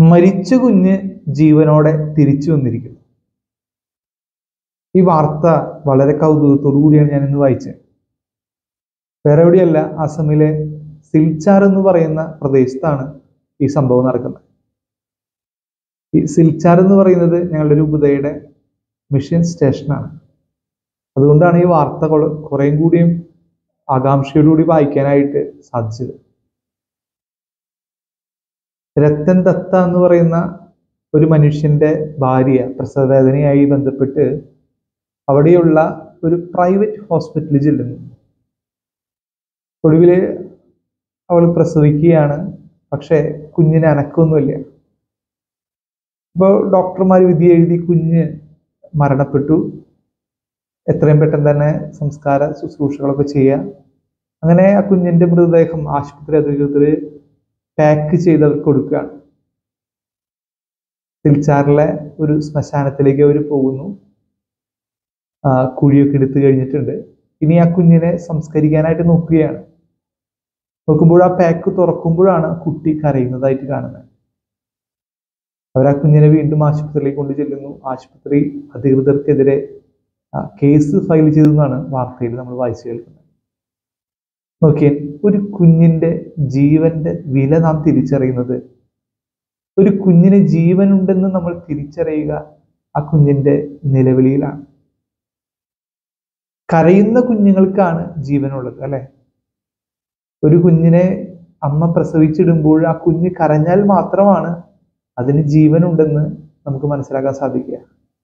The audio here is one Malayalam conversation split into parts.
മരിച്ച കുഞ്ഞ് ജീവനോടെ തിരിച്ചു വന്നിരിക്കുന്നു ഈ വാർത്ത വളരെ കൗതുകത്തോടു കൂടിയാണ് ഞാൻ ഇന്ന് വായിച്ചത് വേറെ എവിടെയല്ല അസമിലെ സിൽച്ചാർ എന്ന് പറയുന്ന പ്രദേശത്താണ് ഈ സംഭവം നടക്കുന്നത് ഈ സിൽച്ചാർ എന്ന് പറയുന്നത് ഞങ്ങളുടെ ഒരു ഉപതയുടെ മിഷൻ സ്റ്റേഷനാണ് അതുകൊണ്ടാണ് ഈ വാർത്ത കൊള- കുറേം കൂടിയും ആകാംക്ഷയോടുകൂടി വായിക്കാനായിട്ട് സാധിച്ചത് രത്തൻ ദത്ത എന്ന് പറയുന്ന ഒരു മനുഷ്യന്റെ ഭാര്യ പ്രസവവേദനയായി ബന്ധപ്പെട്ട് അവിടെയുള്ള ഒരു പ്രൈവറ്റ് ഹോസ്പിറ്റലിൽ ചെല്ലുന്നു ഒടുവിൽ അവൾ പ്രസവിക്കുകയാണ് പക്ഷെ കുഞ്ഞിന് അനക്കമൊന്നുമില്ല അപ്പോൾ ഡോക്ടർമാർ വിധി എഴുതി കുഞ്ഞ് മരണപ്പെട്ടു എത്രയും പെട്ടെന്ന് തന്നെ സംസ്കാര ശുശ്രൂഷകളൊക്കെ ചെയ്യുക അങ്ങനെ ആ കുഞ്ഞിന്റെ മൃതദേഹം ആശുപത്രി അധികൃതർ പാക്ക് ചെയ്ത് അവർക്ക് കൊടുക്കുകയാണ് സിൽച്ചാറിലെ ഒരു ശ്മശാനത്തിലേക്ക് അവർ പോകുന്നു ആ, കുഴിയൊക്കെ എടുത്തു കഴിഞ്ഞിട്ടുണ്ട് ഇനി ആ കുഞ്ഞിനെ സംസ്കരിക്കാനായിട്ട് നോക്കുകയാണ് നോക്കുമ്പോൾ ആ പാക്ക് തുറക്കുമ്പോഴാണ് കുട്ടി കരയുന്നതായിട്ട് കാണുന്നത് അവർ ആ കുഞ്ഞിനെ വീണ്ടും ആശുപത്രിയിലേക്ക് കൊണ്ടു ചെല്ലുന്നു ആശുപത്രി അധികൃതർക്കെതിരെ ആ, കേസ് ഫയൽ ചെയ്തെന്നാണ് വാർത്തയിൽ നമ്മൾ വായിച്ചു കേൾക്കുന്നത് നോക്കിയേ ഒരു കുഞ്ഞിന്റെ ജീവന്റെ വില നാം തിരിച്ചറിയുന്നത് ഒരു കുഞ്ഞിന് ജീവനുണ്ടെന്ന് നമ്മൾ തിരിച്ചറിയുക ആ കുഞ്ഞിന്റെ നിലവിളിയിലാണ് കരയുന്ന കുഞ്ഞുങ്ങൾക്കാണ് ജീവനുള്ളത് അല്ലെ ഒരു കുഞ്ഞിനെ അമ്മ പ്രസവിച്ചിടുമ്പോൾ ആ കുഞ്ഞ് കരഞ്ഞാൽ മാത്രമാണ് അതിന് ജീവനുണ്ടെന്ന് നമുക്ക് മനസ്സിലാക്കാൻ സാധിക്കുക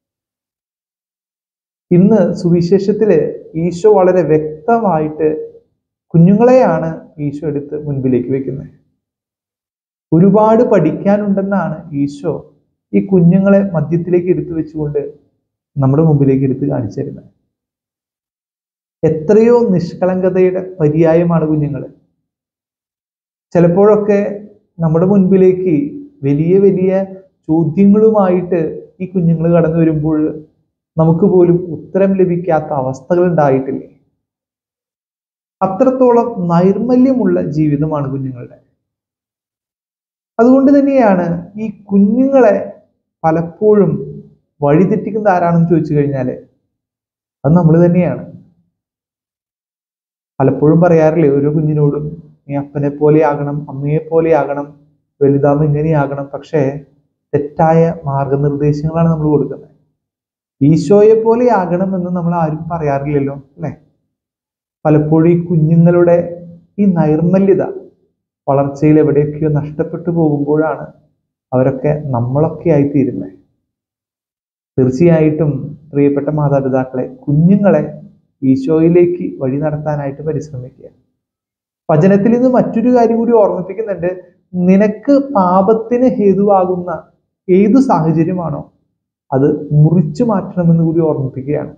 ഇന്ന് സുവിശേഷത്തില് ഈശോ വളരെ വ്യക്തമായിട്ട് കുഞ്ഞുങ്ങളെയാണ് ഈശോ എടുത്ത് മുൻപിലേക്ക് വെക്കുന്നത് ഒരുപാട് പഠിക്കാനുണ്ടെന്നാണ് ഈശോ ഈ കുഞ്ഞുങ്ങളെ മധ്യത്തിലേക്ക് എടുത്തു വെച്ചുകൊണ്ട് നമ്മുടെ മുമ്പിലേക്ക് എടുത്ത് കാണിച്ചു തരുന്നത് എത്രയോ നിഷ്കളങ്കതയുടെ പര്യായമാണ് കുഞ്ഞുങ്ങൾ ചിലപ്പോഴൊക്കെ നമ്മുടെ മുൻപിലേക്ക് വലിയ വലിയ ചോദ്യങ്ങളുമായിട്ട് ഈ കുഞ്ഞുങ്ങൾ കടന്നു വരുമ്പോൾ നമുക്ക് പോലും ഉത്തരം ലഭിക്കാത്ത അവസ്ഥകൾ ഉണ്ടായിട്ടില്ലേ അത്രത്തോളം നൈർമല്യമുള്ള ജീവിതമാണ് കുഞ്ഞുങ്ങളുടെ അതുകൊണ്ട് തന്നെയാണ് ഈ കുഞ്ഞുങ്ങളെ പലപ്പോഴും വഴിതെറ്റിക്കുന്നത് ആരാണെന്ന് ചോദിച്ചു കഴിഞ്ഞാൽ അത് നമ്മൾ തന്നെയാണ് പലപ്പോഴും പറയാറില്ലേ ഓരോ കുഞ്ഞിനോടും നീ അപ്പനെ പോലെ ആകണം അമ്മയെ പോലെ ആകണം വലുതാവുമ്പോൾ ഇങ്ങനെയാകണം പക്ഷേ തെറ്റായ മാർഗനിർദ്ദേശങ്ങളാണ് നമ്മൾ കൊടുക്കുന്നത് ഈശോയെ പോലെ ആകണം എന്ന് നമ്മൾ ആരും പറയാറില്ലല്ലോ അല്ലേ പലപ്പോഴും ഈ കുഞ്ഞുങ്ങളുടെ ഈ നൈർമല്യത വളർച്ചയിൽ എവിടെയൊക്കെയോ നഷ്ടപ്പെട്ടു പോകുമ്പോഴാണ് അവരൊക്കെ നമ്മളൊക്കെ ആയിത്തീരുന്നത് തീർച്ചയായിട്ടും പ്രിയപ്പെട്ട മാതാപിതാക്കളെ കുഞ്ഞുങ്ങളെ ഈശോയിലേക്ക് വഴി നടത്താനായിട്ട് പരിശ്രമിക്കുക വചനത്തിൽ നിന്ന് മറ്റൊരു കാര്യം കൂടി ഓർമ്മിപ്പിക്കുന്നുണ്ട് നിനക്ക് പാപത്തിന് ഹേതുവാകുന്ന ഏതു സാഹചര്യമാണോ അത് മുറിച്ചു മാറ്റണമെന്ന് കൂടി ഓർമ്മിപ്പിക്കുകയാണ്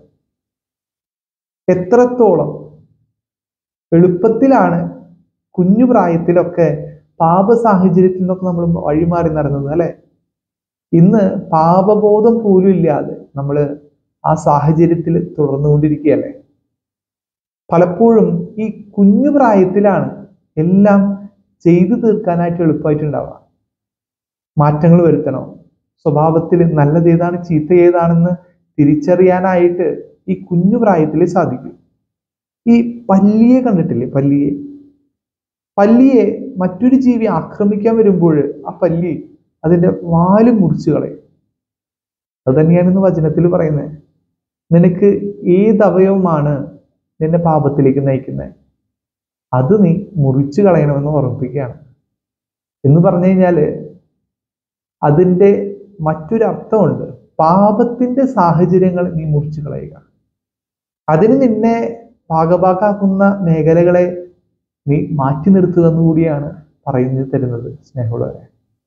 എത്രത്തോളം എളുപ്പത്തിലാണ് കുഞ്ഞു പ്രായത്തിലൊക്കെ പാപ സാഹചര്യത്തിൽ നിന്നൊക്കെ നമ്മൾ വഴിമാറി നടന്നത് അല്ലെ ഇന്ന് പാപബോധം പോലും ഇല്ലാതെ നമ്മൾ ആ സാഹചര്യത്തിൽ തുടർന്നുകൊണ്ടിരിക്കുകയല്ലേ പലപ്പോഴും ഈ കുഞ്ഞു പ്രായത്തിലാണ് എല്ലാം ചെയ്തു തീർക്കാനായിട്ട് എളുപ്പമായിട്ടുണ്ടാവുക മാറ്റങ്ങൾ വരുത്തണോ സ്വഭാവത്തിൽ നല്ലത് ഏതാണ് ചീത്ത ഏതാണെന്ന് തിരിച്ചറിയാനായിട്ട് ഈ കുഞ്ഞു പ്രായത്തിൽ സാധിക്കും ഈ പല്ലിയെ കണ്ടിട്ടില്ലേ പല്ലിയെ പല്ലിയെ മറ്റൊരു ജീവി ആക്രമിക്കാൻ വരുമ്പോൾ ആ പല്ലി അതിന്റെ വാല് മുറിച്ചു കളയും അത് തന്നെയാണ് ഇന്ന് വചനത്തിൽ പറയുന്നത് നിനക്ക് ഏത് അവയവമാണ് നിന്നെ പാപത്തിലേക്ക് നയിക്കുന്നത് അത് നീ മുറിച്ചു കളയണമെന്ന് ഓർമ്മിപ്പിക്കുകയാണ് എന്ന് പറഞ്ഞു കഴിഞ്ഞാല് അതിൻ്റെ മറ്റൊരു അർത്ഥമുണ്ട് പാപത്തിന്റെ സാഹചര്യങ്ങൾ നീ മുറിച്ചു കളയുക അതിന് നിന്നെ ഭാഗഭാക്കാക്കുന്ന മേഖലകളെ നീ മാറ്റി നിർത്തുക എന്നുകൂടിയാണ് പറയുന്നത് തരുന്നത് സ്നേഹമുള്ളവരെ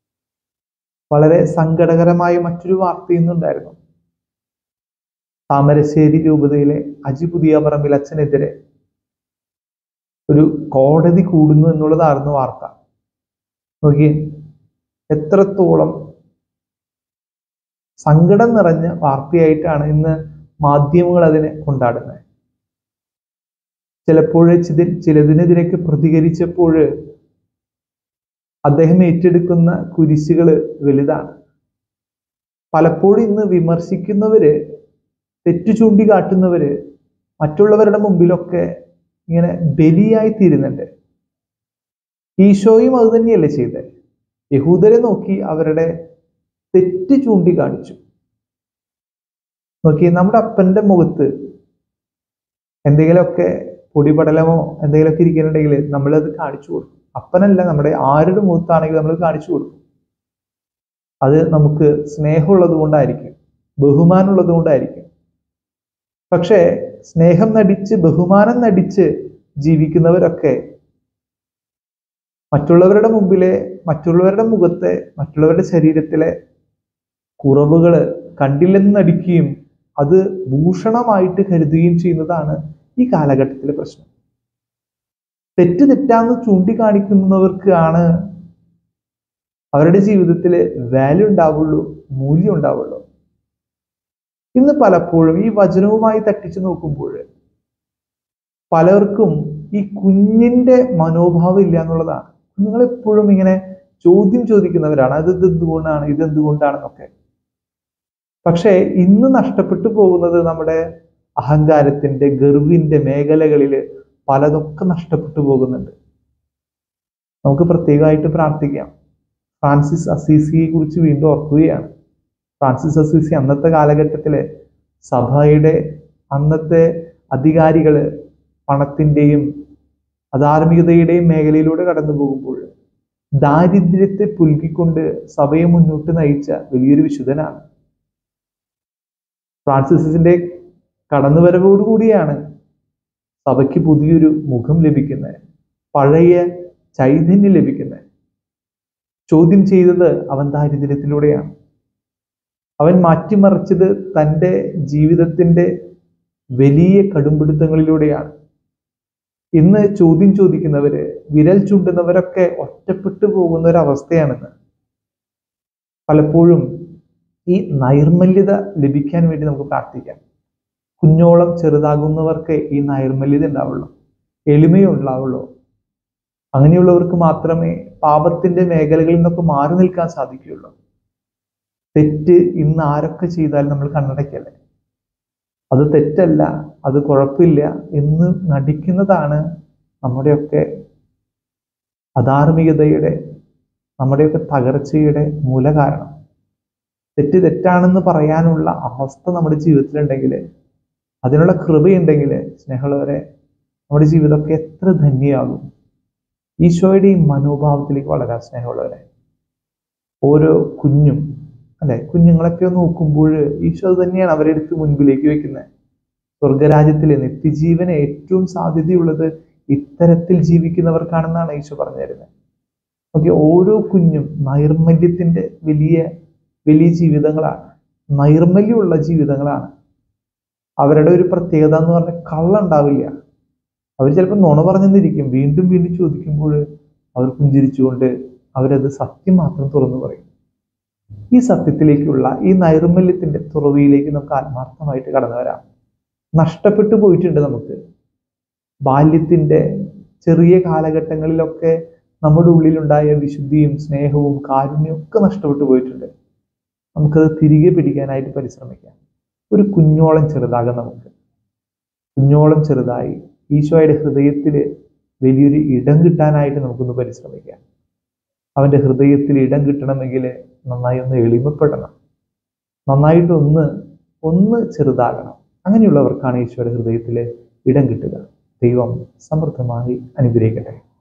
വളരെ സങ്കടകരമായ മറ്റൊരു വാർത്ത ഇന്നുണ്ടായിരുന്നു താമരശ്ശേരി രൂപതയിലെ അജി പുതിയ പറമ്പിൽ അച്ഛനെതിരെ ഒരു കോടതി കൂടുന്നു എന്നുള്ളതായിരുന്നു വാർത്ത നോക്കിയേ എത്രത്തോളം സങ്കടം നിറഞ്ഞ വാർത്തയായിട്ടാണ് ഇന്ന് മാധ്യമങ്ങൾ അതിനെ കൊണ്ടാടുന്നത് ചിലപ്പോൾ ചിതി ചിലതിനെതിരൊക്കെ പ്രതികരിച്ചപ്പോൾ അദ്ദേഹം ഏറ്റെടുക്കുന്ന കുരിശുകൾ വലുതാണ് പലപ്പോഴും ഇന്ന് വിമർശിക്കുന്നവര് തെറ്റു ചൂണ്ടിക്കാട്ടുന്നവര് മറ്റുള്ളവരുടെ മുമ്പിലൊക്കെ ഇങ്ങനെ ബലിയായി തീരുന്നുണ്ട് ഈശോയും അത് തന്നെയല്ലേ ചെയ്തത് യഹൂദരെ നോക്കി അവരുടെ തെറ്റ് ചൂണ്ടിക്കാണിച്ചു നോക്കി നമ്മുടെ അപ്പന്റെ മുഖത്ത് എന്തെങ്കിലുമൊക്കെ പൊടിപടലമോ എന്തെങ്കിലുമൊക്കെ ഇരിക്കുന്നുണ്ടെങ്കിൽ നമ്മളത് കാണിച്ചു കൊടുക്കും അപ്പനല്ല നമ്മുടെ ആരുടെ മുഖത്താണെങ്കിൽ നമ്മൾ കാണിച്ചു കൊടുക്കും അത് നമുക്ക് സ്നേഹമുള്ളത് കൊണ്ടായിരിക്കും ബഹുമാനമുള്ളത് കൊണ്ടായിരിക്കും പക്ഷേ സ്നേഹം നടിച്ച് ബഹുമാനം നടിച്ച് ജീവിക്കുന്നവരൊക്കെ മറ്റുള്ളവരുടെ മുമ്പിലെ മറ്റുള്ളവരുടെ മുഖത്തെ മറ്റുള്ളവരുടെ ശരീരത്തിലെ കുറവുകൾ കണ്ടില്ലെന്ന് നടിക്കുകയും അത് ഭൂഷണമായിട്ട് കരുതുകയും ചെയ്യുന്നതാണ് ഈ കാലഘട്ടത്തിലെ പ്രശ്നം തെറ്റ് തെറ്റാന്ന് ചൂണ്ടിക്കാണിക്കുന്നവർക്കാണ് അവരുടെ ജീവിതത്തിൽ വാല്യൂ ഉണ്ടാവുള്ളൂ മൂല്യം ഉണ്ടാവുള്ളൂ ഇന്ന് പലപ്പോഴും ഈ വചനവുമായി തട്ടിച്ചു നോക്കുമ്പോൾ പലർക്കും ഈ കുഞ്ഞിന്റെ മനോഭാവം ഇല്ല എന്നുള്ളതാണ് കുഞ്ഞുങ്ങൾ എപ്പോഴും ഇങ്ങനെ ചോദ്യം ചോദിക്കുന്നവരാണ് അത് ഇത് എന്തുകൊണ്ടാണ് ഇത് എന്തുകൊണ്ടാണെന്നൊക്കെ പക്ഷേ ഇന്ന് നഷ്ടപ്പെട്ടു പോകുന്നത് നമ്മുടെ അഹങ്കാരത്തിന്റെ ഗർവിന്റെ മേഖലകളിൽ പലതൊക്കെ നഷ്ടപ്പെട്ടു പോകുന്നുണ്ട് നമുക്ക് പ്രത്യേകമായിട്ട് പ്രാർത്ഥിക്കാം ഫ്രാൻസിസ് അസീസിയെ കുറിച്ച് വീണ്ടും ഓർക്കുകയാണ് ഫ്രാൻസിസ് അസീസി അന്നത്തെ കാലഘട്ടത്തിലെ സഭയുടെ അന്നത്തെ അധികാരികള് പണത്തിന്റെയും അധാർമികതയുടെയും മേഖലയിലൂടെ കടന്നു പോകുമ്പോൾ ദാരിദ്ര്യത്തെ പുൽകിക്കൊണ്ട് സഭയെ മുന്നോട്ട് നയിച്ച വലിയൊരു വിശുദ്ധനാണ് ഫ്രാൻസിസിന്റെ കടന്നുവരവോടുകൂടിയാണ് സഭയ്ക്ക് പുതിയൊരു മുഖം ലഭിക്കുന്നത് പഴയ ചൈതന്യം ലഭിക്കുന്നത് ചോദ്യം ചെയ്തത് അവൻ ദാരിദ്ര്യത്തിലൂടെയാണ് അവൻ മാറ്റിമറിച്ചത് തൻ്റെ ജീവിതത്തിന്റെ വലിയ കടുംപിടുത്തങ്ങളിലൂടെയാണ് ഇന്ന് ചോദ്യം ചോദിക്കുന്നവര് വിരൽ ചൂണ്ടുന്നവരൊക്കെ ഒറ്റപ്പെട്ടു പോകുന്ന ഒരു അവസ്ഥയാണെന്ന് പലപ്പോഴും ഈ നൈർമല്യത ലഭിക്കാൻ വേണ്ടി നമുക്ക് പ്രാർത്ഥിക്കാം കുഞ്ഞോളം ചെറുതാകുന്നവർക്ക് ഈ നൈർമല്യത ഉണ്ടാവുള്ളൂ എളിമയുണ്ടാവുള്ളൂ അങ്ങനെയുള്ളവർക്ക് മാത്രമേ പാപത്തിന്റെ മേഖലകളിൽ നിന്നൊക്കെ മാറി നിൽക്കാൻ സാധിക്കുകയുള്ളൂ തെറ്റ് ഇന്ന് ആരൊക്കെ ചെയ്താലും നമ്മൾ കണ്ണടയ്ക്കല്ലേ അത് തെറ്റല്ല അത് കുഴപ്പമില്ല എന്ന് നടിക്കുന്നതാണ് നമ്മുടെയൊക്കെ അധാർമികതയുടെ നമ്മുടെയൊക്കെ തകർച്ചയുടെ മൂലകാരണം തെറ്റ് തെറ്റാണെന്ന് പറയാനുള്ള അവസ്ഥ നമ്മുടെ ജീവിതത്തിലുണ്ടെങ്കിൽ അതിനുള്ള കൃപയുണ്ടെങ്കിൽ സ്നേഹമുള്ളവരെ നമ്മുടെ ജീവിതമൊക്കെ എത്ര ധന്യമാകും ഈശോയുടെ ഈ മനോഭാവത്തിലേക്ക് വളരാൻ സ്നേഹമുള്ളവരെ ഓരോ കുഞ്ഞും അല്ലെ കുഞ്ഞുങ്ങളൊക്കെ നോക്കുമ്പോൾ ഈശോ അത് തന്നെയാണ് അവരെ എടുത്ത് മുൻപിലേക്ക് വെക്കുന്നത് സ്വർഗരാജ്യത്തിലെ നിത്യജീവന് ഏറ്റവും സാധ്യതയുള്ളത് ഇത്തരത്തിൽ ജീവിക്കുന്നവർക്കാണെന്നാണ് ഈശോ പറഞ്ഞു തരുന്നത് ഓക്കെ ഓരോ കുഞ്ഞും നൈർമല്യത്തിന്റെ വലിയ വലിയ ജീവിതങ്ങളാണ് നൈർമല്യമുള്ള ജീവിതങ്ങളാണ് അവരുടെ ഒരു പ്രത്യേകത എന്ന് പറഞ്ഞാൽ കള്ളുണ്ടാവില്ല അവർ ചിലപ്പോൾ നുണ പറഞ്ഞെന്നിരിക്കും വീണ്ടും വീണ്ടും ചോദിക്കുമ്പോൾ അവർ പുഞ്ചിരിച്ചുകൊണ്ട് അവരത് സത്യം മാത്രം തുറന്നു പറയും ഈ സത്യത്തിലേക്കുള്ള ഈ നൈർമല്യത്തിന്റെ തുറവിയിലേക്ക് നമുക്ക് ആത്മാർത്ഥമായിട്ട് കടന്നു വരാം നഷ്ടപ്പെട്ടു പോയിട്ടുണ്ട് നമുക്ക് ബാല്യത്തിന്റെ ചെറിയ കാലഘട്ടങ്ങളിലൊക്കെ നമ്മുടെ ഉള്ളിലുണ്ടായ വിശുദ്ധിയും സ്നേഹവും കാരുണ്യവും ഒക്കെ നഷ്ടപ്പെട്ടു പോയിട്ടുണ്ട് നമുക്കത് തിരികെ പിടിക്കാനായിട്ട് പരിശ്രമിക്കാം ഒരു കുഞ്ഞോളം ചെറുതാകാം നമുക്ക് കുഞ്ഞോളം ചെറുതായി ഈശോയുടെ ഹൃദയത്തിൽ വലിയൊരു ഇടം കിട്ടാനായിട്ട് നമുക്കൊന്ന് പരിശ്രമിക്കാം അവൻ്റെ ഹൃദയത്തിൽ ഇടം കിട്ടണമെങ്കിൽ നന്നായി ഒന്ന് എളിമപ്പെടണം നന്നായിട്ടൊന്ന് ഒന്ന് ചെറുതാകണം അങ്ങനെയുള്ളവർക്കാണ് ഈശോയുടെ ഹൃദയത്തിൽ ഇടം കിട്ടുക ദൈവം സമൃദ്ധമായി അനുഗ്രഹിക്കട്ടെ